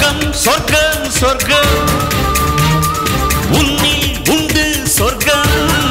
சொர்க்கம் சொர்க்கம் சொர்க்கம் உன்னில் உண்டு சொர்க்கம்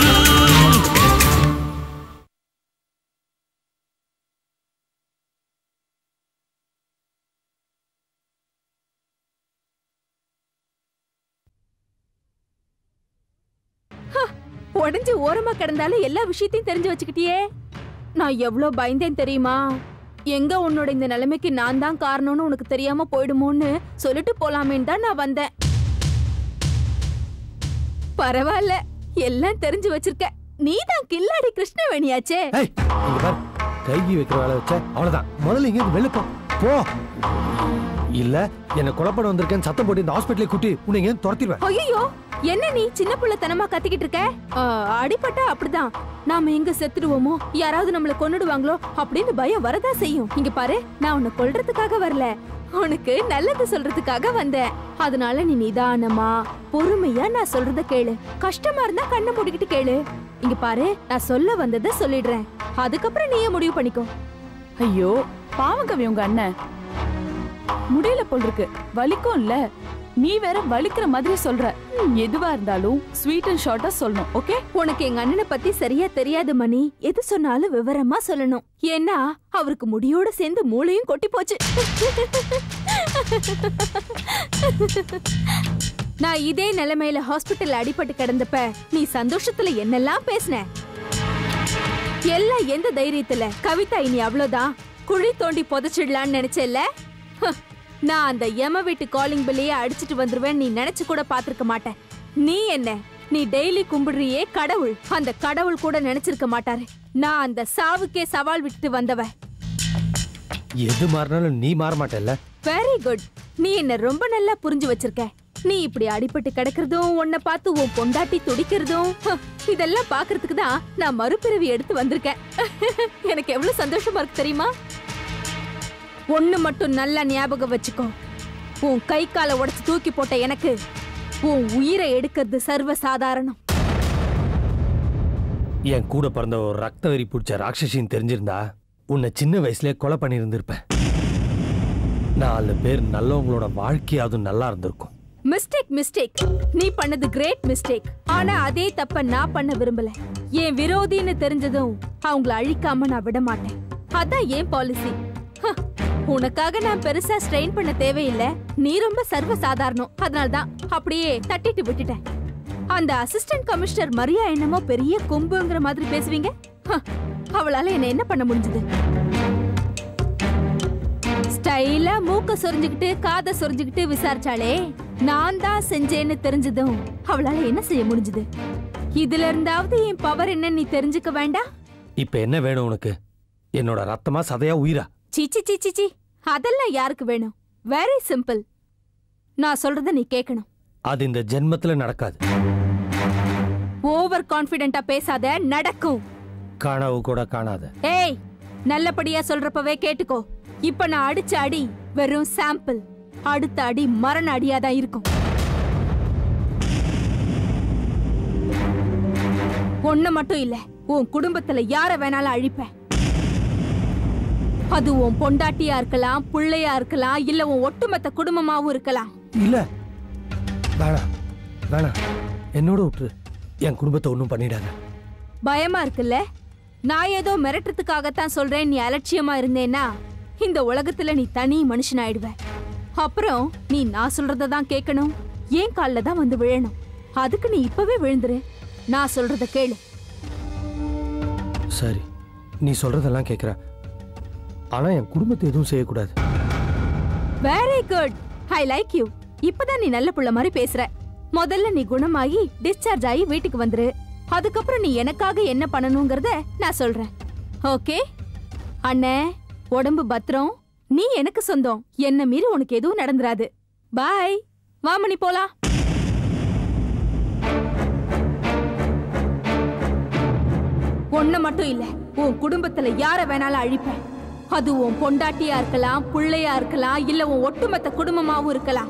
உடஞ்சு ஓரமா கிடந்தாலும் எல்லா விஷயத்தையும் தெரிஞ்சு வச்சுக்கிட்டியே நான் எவ்ளோ பயந்தேன் தெரியுமா எங்க உன்னோட இந்த நிலைமைக்கு நான் தான் காரணம்னு உனக்கு தெரியாம போயிடுமோன்னு சொல்லிட்டு போலாமேன்னு தான் நான் வந்தேன் பரவாயில்ல எல்லாம் தெரிஞ்சு வச்சிருக்க நீ தான் கில்லாடி கிருஷ்ணவேணியாச்சே ஏய் இங்க பாரு கைகி வைக்கிற வேலை வச்ச அவ்வளவுதான் முதல்ல இங்க இருந்து வெளில போ போ இல்ல என்ன குழப்பம் வந்திருக்கேன்னு சத்தம் போட்டு இந்த ஹாஸ்பிட்டலை கூட்டி உன்னை இங்க இருந்து துரத்திடுவேன் ஐயோ என்ன நீ சின்ன பிள்ளைத்தனமா கத்திக்கிட்டு இருக்க ஆ, அடிபட்டா அப்படிதான் நாம எங்க செத்துடுவோமோ யாராவது நம்மள கொன்னுடுவாங்களோ அப்படின்னு பயம் வரதா செய்யும் இங்க பாரு நான் உன்னை கொல்றதுக்காக வரல உனக்கு நல்லது சொல்றதுக்காக வந்தேன் அதனால நீ நிதானமா பொறுமையா நான் சொல்றத கேளு கஷ்டமா இருந்தா கண்ணை மூடிக்கிட்டு கேளு இங்க பாரு நான் சொல்ல வந்ததை சொல்லிடுறேன் அதுக்கப்புறம் நீயே முடிவு பண்ணிக்கோ ஐயோ பாவங்கவி உங்க அண்ணன் முடியல போல் இருக்கு வலிக்கும் இல்ல நீ வேற வலிக்கிற மாதிரி சொல்ற எதுவா இருந்தாலும் ஸ்வீட் அண்ட் ஷார்ட்டா சொல்லணும் ஓகே உனக்கு எங்க அண்ணனை பத்தி சரியா தெரியாது மணி எது சொன்னாலும் விவரமா சொல்லணும் ஏன்னா அவருக்கு முடியோட சேர்ந்து மூளையும் கொட்டி போச்சு நான் இதே நிலைமையில ஹாஸ்பிட்டல் அடிபட்டு கிடந்தப்ப நீ சந்தோஷத்துல என்னெல்லாம் பேசின எல்லாம் எந்த தைரியத்துல கவிதா இனி அவ்வளவுதான் குழி தோண்டி புதைச்சிடலான்னு நினைச்சேல்ல ஹ், நான் அந்த யம வீட்டு காலிங் பில்லையே அடிச்சிட்டு வந்துருவேன் நீ நினைச்சு கூட பாத்திருக்க மாட்டேன் நீ என்ன நீ டெய்லி கும்பிடுறியே கடவுள் அந்த கடவுள் கூட நினைச்சிருக்க மாட்டாரு நான் அந்த சாவுக்கே சவால் விட்டுட்டு வந்தவ எது மாறினாலும் நீ மாற மாட்டேல்ல வெரி குட் நீ என்ன ரொம்ப நல்லா புரிஞ்சு வச்சிருக்க நீ இப்படி அடிபட்டு கிடக்கிறதும் உன்னை பார்த்து உன் பொண்டாட்டி துடிக்கிறதும் ஹ, இதெல்லாம் பாக்குறதுக்கு தான் நான் மறுபிறவி எடுத்து வந்திருக்கேன் எனக்கு எவ்வளவு சந்தோஷமா இருக்கு தெரியுமா ஒண்ணு மட்டும் நல்லா ஞாபகம் வச்சுக்கோ உன் கை காலை உடைச்சு தூக்கி போட்ட எனக்கு உன் உயிரை எடுக்கிறது சர்வ சாதாரணம் என் கூட பிறந்த ஒரு ரத்த வெறி பிடிச்ச ராட்சசின்னு தெரிஞ்சிருந்தா உன்னை சின்ன வயசுலயே கொலை பண்ணியிருந்திருப்பேன் நாலு பேர் நல்லவங்களோட வாழ்க்கையாவது நல்லா இருந்திருக்கும் மிஸ்டேக் மிஸ்டேக் நீ பண்ணது கிரேட் மிஸ்டேக் ஆனா அதே தப்ப நான் பண்ண விரும்பல என் விரோதின்னு தெரிஞ்சதும் அவங்கள அழிக்காம நான் விட மாட்டேன் அதான் ஏன் பாலிசி உனக்காக நான் பெருசா ஸ்ட்ரெயின் பண்ண தேவையில்லை நீ ரொம்ப சர்வ சாதாரணம் அதனால்தான் அப்படியே தட்டிட்டு விட்டுட்டேன் அந்த அசிஸ்டன்ட் கமிஷனர் மரியா என்னமோ பெரிய கொம்புங்கிற மாதிரி பேசுவீங்க ஹ, அவளால என்ன என்ன பண்ண முடிஞ்சது ஸ்டைலா மூக்க சொரிஞ்சுக்கிட்டு காதை சொரிஞ்சுக்கிட்டு விசாரிச்சாளே நான் தான் செஞ்சேன்னு தெரிஞ்சதும் அவளால என்ன செய்ய முடிஞ்சது இதுல இருந்தாவது என் பவர் என்ன நீ தெரிஞ்சுக்க வேண்டாம் இப்ப என்ன வேணும் உனக்கு என்னோட ரத்தமா சதையா உயிரா சீச்சி சீச்சி சீ அதெல்லாம் யாருக்கு வேணும் வெரி சிம்பிள் நான் சொல்றத நீ கேட்கணும் அது இந்த ஜென்மத்துல நடக்காது ஓவர் கான்ஃபிடென்ட்டா பேசாத நடக்கும் கனவு கூட காணாத ஏய் நல்லபடியா சொல்றப்பவே கேட்டுக்கோ இப்ப நான் அடிச்ச அடி வெறும் சாம்பிள் அடுத்த அடி மரண அடியா தான் இருக்கும் ஒண்ணு மட்டும் இல்ல உன் குடும்பத்துல யார வேணாலும் அழிப்பேன் அது உன் பொண்டாட்டியா இருக்கலாம் புள்ளையா இருக்கலாம் இல்ல உன் ஒட்டுமொத்த குடும்பமாவும் இருக்கலாம் இல்ல வேணாம் வேணாம் என்னோட விட்டுரு என் குடும்பத்தை ஒன்றும் பண்ணிடாத பயமா இருக்குல்ல நான் ஏதோ மிரட்டுறதுக்காகத்தான் சொல்றேன் நீ அலட்சியமா இருந்தேன்னா இந்த உலகத்துல நீ தனி மனுஷன் ஆயிடுவ அப்புறம் நீ நான் சொல்றத தான் கேட்கணும் ஏன் கால்ல தான் வந்து விழணும் அதுக்கு நீ இப்பவே விழுந்துரு நான் சொல்றத கேளு சரி நீ சொல்றதெல்லாம் கேட்குற ஆனா என் குடும்பத்தை எதுவும் செய்யக்கூடாது very good I like you இப்பதான் நீ நல்ல புள்ள மாதிரி பேசுற முதல்ல நீ குணமாகி டிஸ்சார்ஜ் ஆகி வீட்டுக்கு வந்துரு அதுக்கப்புறம் நீ எனக்காக என்ன பண்ணணுங்கிறத நான் சொல்றேன் ஓகே அண்ணே உடம்பு பத்திரம் நீ எனக்கு சொந்தம் என்ன மீறி உனக்கு எதுவும் நடந்துராது பாய் வாமணி போலாம் ஒண்ணு மட்டும் இல்ல உன் குடும்பத்துல யார வேணாலும் அழிப்பேன் அது உன் பொண்டாட்டியா இருக்கலாம் புள்ளையா இருக்கலாம் இல்ல உன் ஒட்டுமொத்த குடும்பமாவும் இருக்கலாம்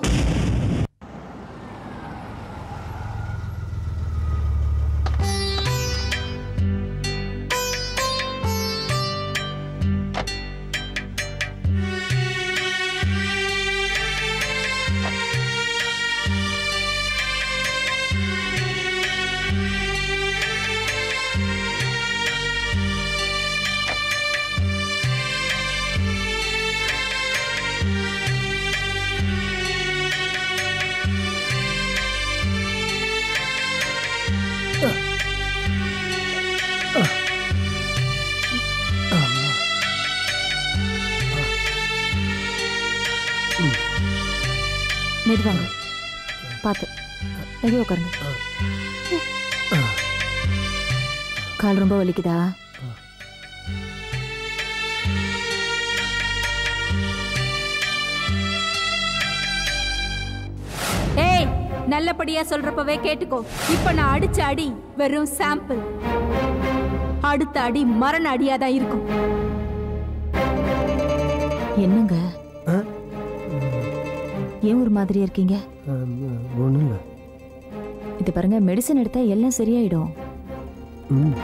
மெதுவாங்க பார்த்து மெதுவா உட்காருங்க கால் ரொம்ப வலிக்குதா ஏய் நல்லபடியா சொல்றப்பவே கேட்டுக்கோ இப்ப நான் அடிச்ச அடி வெறும் சாம்பிள் அடுத்த அடி மரண அடியாதான் இருக்கும் என்னங்க ஆ? ஏன் ஒரு மாதிரியா இருக்கீங்க ஒன்றும் இல்லை இது பாருங்க மெடிசன் எடுத்தா எல்லாம் சரியாயிடும் ம்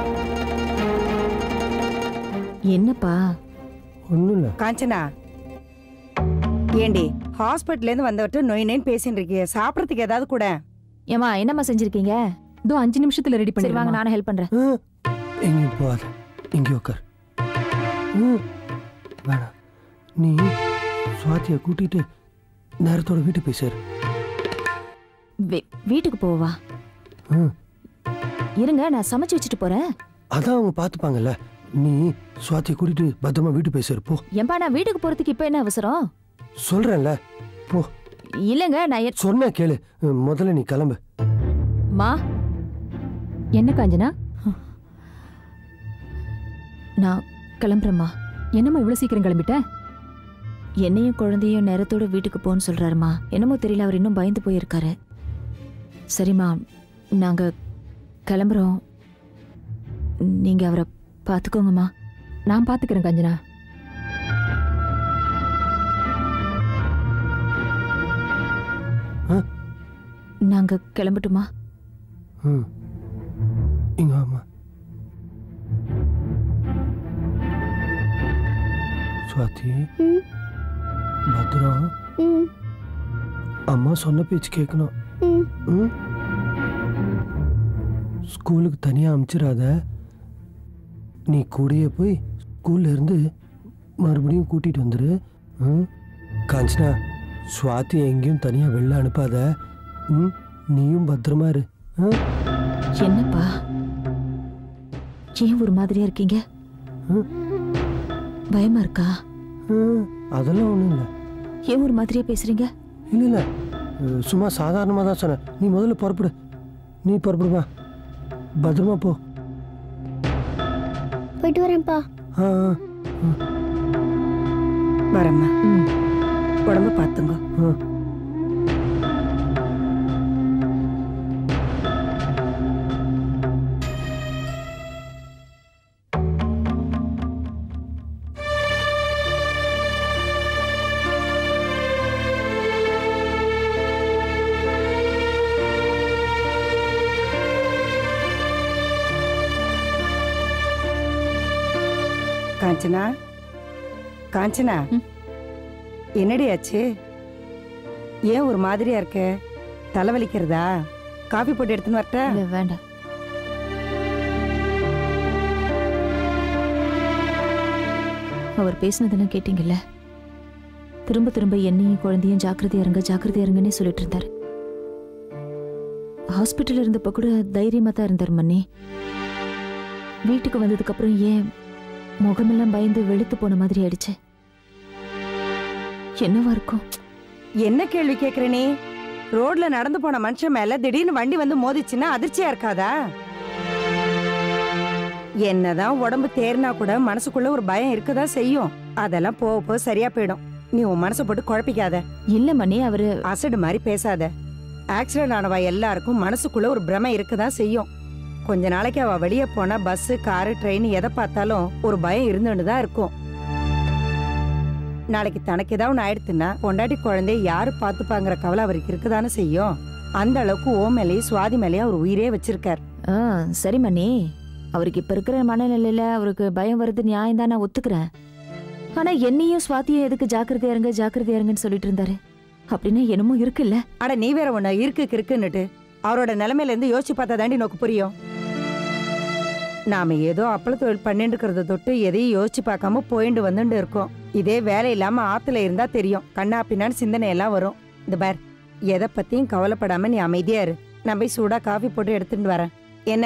என்னப்பா ஒன்றும் இல்லை காஞ்சனா ஏண்டி ஹாஸ்பிட்டல்ல இருந்து வந்தவட்ட நொய் நொய்னு பேசிட்டு இருக்கிய சாப்பிடறதுக்கு ஏதாவது கூட ஏமா என்னம்மா செஞ்சிருக்கீங்க இதோ அஞ்சு நிமிஷத்துல ரெடி சரி வாங்க நானும் ஹெல்ப் பண்றேன் எங்கே போகாத இங்கே உட்கார் ம் வேணாம் நீ சுவாத்தியை கூட்டிட்டு நேரத்தோட வீட்டுக்கு போய் சேரு வீ- வீட்டுக்கு போவா ம் இருங்க நான் சமைச்சு வச்சுட்டு போறேன் அதான் அவங்க பார்த்துப்பாங்கல்ல நீ சுவாத்தியை கூட்டிட்டு பத்திரமா வீட்டுக்கு போய் சேரு போ ஏன்பா நான் வீட்டுக்கு போறதுக்கு இப்ப என்ன அவசரம் சொல்கிறேன்ல போ இல்லங்க நான் எ- சொன்ன கேளு ம், முதல்ல நீ கிளம்பு மா என்ன காஞ்சனா நான் கிளம்புறேம்மா என்னம்மா இவ்வளவு சீக்கிரம் கிளம்பிட்ட என்னையும் குழந்தையும் நேரத்தோட வீட்டுக்கு போன்னு சொல்றாருமா என்னமோ தெரியல அவர் இன்னும் பயந்து போயிருக்காரு சரிம்மா நாங்க கிளம்புறோம் நீங்க அவரை பார்த்துக்கோங்கம்மா நான் பாத்துக்கிறேன் காஞ்சனா நாங்க கிளம்பட்டுமா ம் இங்க வாம்மா சுவாதி பத்ரம் அம்மா சொன்ன பேச்சு கேட்கணும் ம்? ஸ்கூலுக்கு தனியாக அனுப்பிச்சிடாத நீ கூடயே போய் ஸ்கூல்ல இருந்து மறுபடியும் கூட்டிட்டு வந்துரு ம்? காஞ்சனா சுவாதி எங்கேயும் தனியாக வெளில அனுப்பாத ம் நீயும் பத்திரமா இரு ம்? என்னப்பா ஏன் ஒரு மாதிரியா இருக்கீங்க ம்? பயமா இருக்கா ம், அதெல்லாம் ஒன்றும் இல்லை ஏன் ஒரு மாதிரியா பேசுறீங்க இல்லை இல்லை சும்மா சாதாரணமாக தான் சொன்னேன் நீ முதல்ல புறப்படு நீ புறப்படுவா பத்திரமா போ போயிட்டு வரேன்ப்பா ஆ ஆ, வரம்மா ம் உடம்ப பார்த்துங்க ஆ காஞ்சனா காஞ்சனா என்னடி ஆச்சு ஏன் ஒரு மாதிரியா இருக்க தலைவலிக்கிறதா காஃபி போட்டு எடுத்துன்னு வரட்டா இல்ல வேண்டாம் அவர் பேசினதெல்லாம் கேட்டீங்கல்ல திரும்ப திரும்ப என்னையும் குழந்தையும் ஜாக்கிரதையா இருங்க ஜாக்கிரதையா இருங்கன்னே சொல்லிட்டு இருந்தாரு ஹாஸ்பிட்டல் இருந்தப்ப கூட தைரியமா தான் இருந்தார் மன்னி வீட்டுக்கு வந்ததுக்கு அப்புறம் ஏன் முகமெல்லாம் பயந்து வெளுத்து போன மாதிரி ஆயிடுச்சு என்னவா இருக்கும் என்ன கேள்வி கேக்குற நீ ரோட்ல நடந்து போன மனுஷன் மேல திடீர்னு வண்டி வந்து மோதிச்சுன்னா அதிர்ச்சியா இருக்காதா என்னதான் உடம்பு தேர்னா கூட மனசுக்குள்ள ஒரு பயம் இருக்கதா செய்யும் அதெல்லாம் போக போக சரியா போயிடும் நீ உன் மனசை போட்டு குழப்பிக்காத இல்ல மன்னி அவரு அசடு மாதிரி பேசாத ஆக்சிடென்ட் ஆனவ எல்லாருக்கும் மனசுக்குள்ள ஒரு பிரமை இருக்கதான் செய்யும் கொஞ்ச நாளைக்கு அவ வெளியே போனா பஸ் காரு ட்ரெயின் எதை பார்த்தாலும் ஒரு பயம் இருந்துட்டு தான் இருக்கும் நாளைக்கு தனக்கு ஏதாவது ஒன்று ஆயிடுத்துன்னா பொண்டாட்டி குழந்தைய யாரு பார்த்துப்பாங்கிற கவலை அவருக்கு இருக்குதானே செய்யும் அந்த அளவுக்கு ஓ மேலேயும் சுவாதி மேலேயும் அவர் உயிரே வச்சிருக்கார் ஆ சரி மன்னி அவருக்கு இப்ப இருக்கிற மனநிலையில அவருக்கு பயம் வருது நியாயம் தான் நான் ஒத்துக்கிறேன் ஆனா என்னையும் சுவாத்தியும் எதுக்கு ஜாக்கிரதையா இருங்க ஜாக்கிரதையா இருங்கன்னு சொல்லிட்டு இருந்தாரு அப்படின்னா என்னமோ இருக்குல்ல அட நீ வேற ஒண்ணு இருக்கு இருக்குன்னுட்டு அவரோட நிலைமையில இருந்து யோசிச்சு பார்த்தா தாண்டி நோக்கு புரியும் நாம ஏதோ அப்பள தொழில் பண்ணிட்டு இருக்கிறத தொட்டு எதையும் யோசிச்சு பார்க்காம போயிட்டு வந்துட்டு இருக்கோம் இதே வேலை இல்லாம ஆத்துல இருந்தா தெரியும் கண்ணா பின்னான்னு சிந்தனை எல்லாம் வரும் இந்த பார் எதை பத்தியும் கவலைப்படாம நீ அமைதியா இரு நான் போய் சூடா காஃபி போட்டு எடுத்துட்டு வரேன் என்ன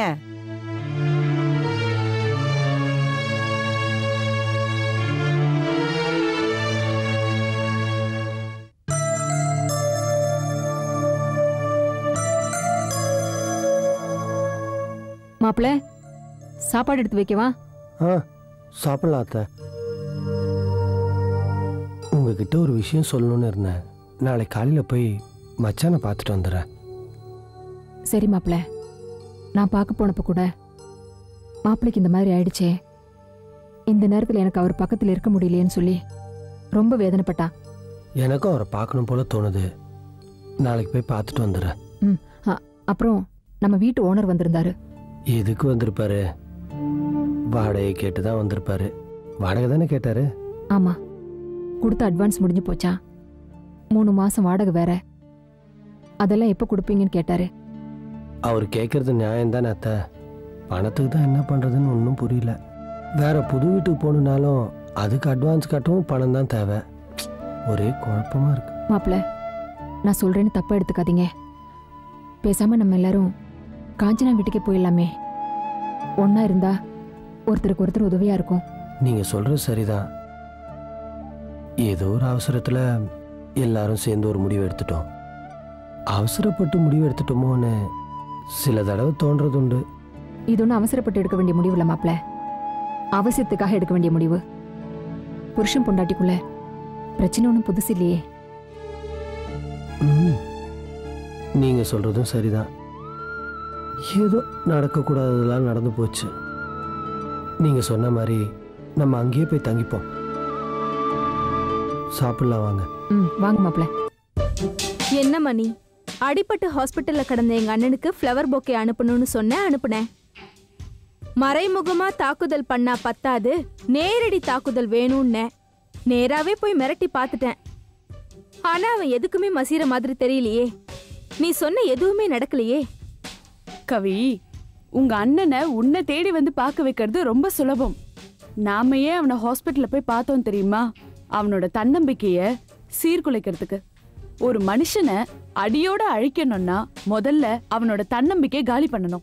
மாப்பிள்ள சாப்பாடு எடுத்து வைக்கவா ஆ சாப்பிடலாம் அத்தை உங்ககிட்ட ஒரு விஷயம் சொல்லணும்னு இருந்தேன் நாளை காலையில் போய் மச்சானை பார்த்துட்டு வந்துடுறேன் சரி மாப்பிள்ள நான் பார்க்க போனப்ப கூட மாப்பிள்ளைக்கு இந்த மாதிரி ஆயிடுச்சே இந்த நேரத்தில் எனக்கு அவர் பக்கத்தில் இருக்க முடியலையேன்னு சொல்லி ரொம்ப வேதனைப்பட்டான் எனக்கும் அவரை பார்க்கணும் போல தோணுது நாளைக்கு போய் பார்த்துட்டு வந்துடுறேன் ம் அ- அப்புறம் நம்ம வீட்டு ஓனர் வந்திருந்தாரு எதுக்கு வந்திருப்பாரு வாடகை கேட்டு தான் வந்திருப்பாரு வாடகை தானே கேட்டாரு ஆமா கொடுத்த அட்வான்ஸ் முடிஞ்சு போச்சா மூணு மாசம் வாடகை வேற அதெல்லாம் எப்போ கொடுப்பீங்கன்னு கேட்டாரு அவர் கேட்கறது நியாயம் தானே அத்தை பணத்துக்கு தான் என்ன பண்ணுறதுன்னு ஒன்றும் புரியல வேற புது வீட்டுக்கு போகணுன்னாலும் அதுக்கு அட்வான்ஸ் கட்டவும் பணம் தான் தேவை ஒரே குழப்பமா இருக்கு மாப்பிள்ள நான் சொல்றேன்னு தப்பா எடுத்துக்காதீங்க பேசாம நம்ம எல்லாரும் காஞ்சனா வீட்டுக்கே போயிடலாமே ஒண்ணா இருந்தா ஒருத்தருக்கு ஒருத்தர் உதவியா இருக்கும் நீங்க சொல்றது சரிதான் ஏதோ ஒரு அவசரத்துல எல்லாரும் சேர்ந்து ஒரு முடிவு எடுத்துட்டோம் அவசரப்பட்டு முடிவு எடுத்துட்டோமோன்னு சில தடவை தோன்றது உண்டு இது ஒன்றும் அவசரப்பட்டு எடுக்க வேண்டிய முடிவு இல்லை மாப்பிள்ள அவசியத்துக்காக எடுக்க வேண்டிய முடிவு புருஷன் பொண்டாட்டிக்குள்ள பிரச்சனை ஒன்றும் புதுசு இல்லையே ம். நீங்க சொல்றதும் சரிதான் ஏதோ நடக்கக்கூடாததெல்லாம் நடந்து போச்சு நீங்க சொன்ன மாதிரி நம்ம அங்கேயே போய் தங்கிப்போம் சாப்பிடலாம் வாங்க ம் வாங்க மாப்பிள்ள என்ன மணி அடிபட்டு ஹாஸ்பிட்டல்ல கிடந்த எங்க அண்ணனுக்கு ஃப்ளவர் பொக்கே அனுப்பணும்னு சொன்னேன் அனுப்புனேன் மறைமுகமா தாக்குதல் பண்ணா பத்தாது நேரடி தாக்குதல் வேணும்னு நேராவே போய் மிரட்டி பார்த்துட்டேன் ஆனா அவன் எதுக்குமே மசீர மாதிரி தெரியலையே நீ சொன்ன எதுவுமே நடக்கலையே கவி உங்க அண்ணனை உன்னை தேடி வந்து பார்க்க வைக்கிறது ரொம்ப சுலபம் நாம ஏன் அவனை ஹாஸ்பிட்டல்ல போய் பார்த்தோம் தெரியுமா அவனோட தன்னம்பிக்கைய சீர்குலைக்கிறதுக்கு ஒரு மனுஷனை அடியோட அழிக்கணும்னா முதல்ல அவனோட தன்னம்பிக்கையை காலி பண்ணணும்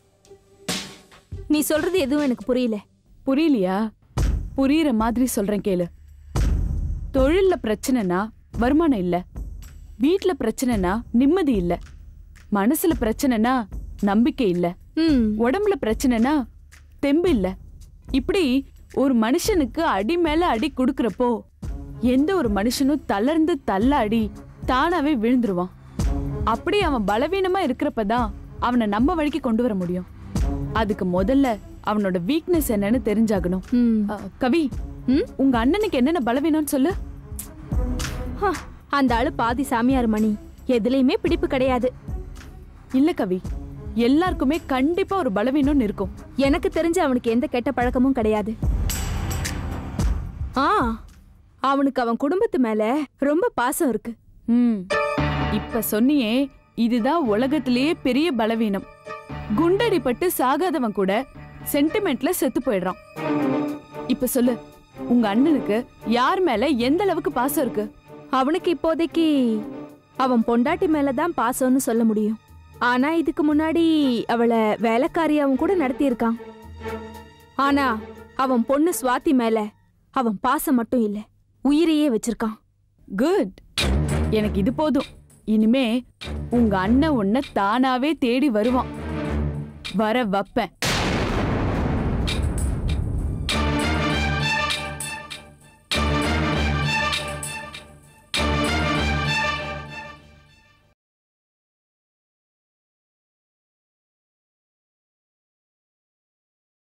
நீ சொல்றது எதுவும் எனக்கு புரியல புரியலையா புரியுற மாதிரி சொல்றேன் கேளு தொழில்ல பிரச்சனைனா வருமானம் இல்ல வீட்ல பிரச்சனைனா நிம்மதி இல்ல மனசுல பிரச்சனைனா நம்பிக்கை இல்ல ம் உடம்புல பிரச்சனைனா தெம்பு இல்ல இப்படி ஒரு மனுஷனுக்கு அடி மேல அடி கொடுக்கறப்போ எந்த ஒரு மனுஷனும் தளர்ந்து தள்ளாடி தானாவே விழுந்துருவான் அப்படி அவன் பலவீனமா இருக்கிறப்பதான் அவனை நம்ம வழிக்கு கொண்டு வர முடியும் அதுக்கு முதல்ல அவனோட வீக்னஸ் என்னன்னு தெரிஞ்சாகணும் ம் அ, கவி ம்? உங்க அண்ணனுக்கு என்னென்ன பலவீனம்னு சொல்லு ஹ, அந்த ஆளு பாதி சாமியார் மணி எதுலயுமே பிடிப்பு கிடையாது இல்ல கவி எல்லாருக்குமே கண்டிப்பா ஒரு பலவீனம்னு இருக்கும் எனக்கு தெரிஞ்சு அவனுக்கு எந்த கெட்ட பழக்கமும் கிடையாது ஆ அவனுக்கு அவன் குடும்பத்து மேல ரொம்ப பாசம் இருக்கு ம் இப்ப சொன்னியே இதுதான் உலகத்திலேயே பெரிய பலவீனம் குண்டடிப்பட்டு சாகாதவன் கூட சென்டிமெண்ட்ல செத்து போயிடுறான் இப்ப சொல்லு உங்க அண்ணனுக்கு யார் மேல எந்த அளவுக்கு பாசம் இருக்கு அவனுக்கு இப்போதைக்கு அவன் பொண்டாட்டி மேலதான் பாசம்னு சொல்ல முடியும் ஆனா இதுக்கு முன்னாடி அவளை வேலைக்காரியாவும் கூட நடத்தியிருக்கான் ஆனா அவன் பொண்ணு சுவாதி மேல அவன் பாசம் மட்டும் இல்ல உயிரையே வச்சிருக்கான் குட் எனக்கு இது போதும் இனிமே உங்க அண்ணன் உன்னை தானாவே தேடி வருவான் வர வப்பேன்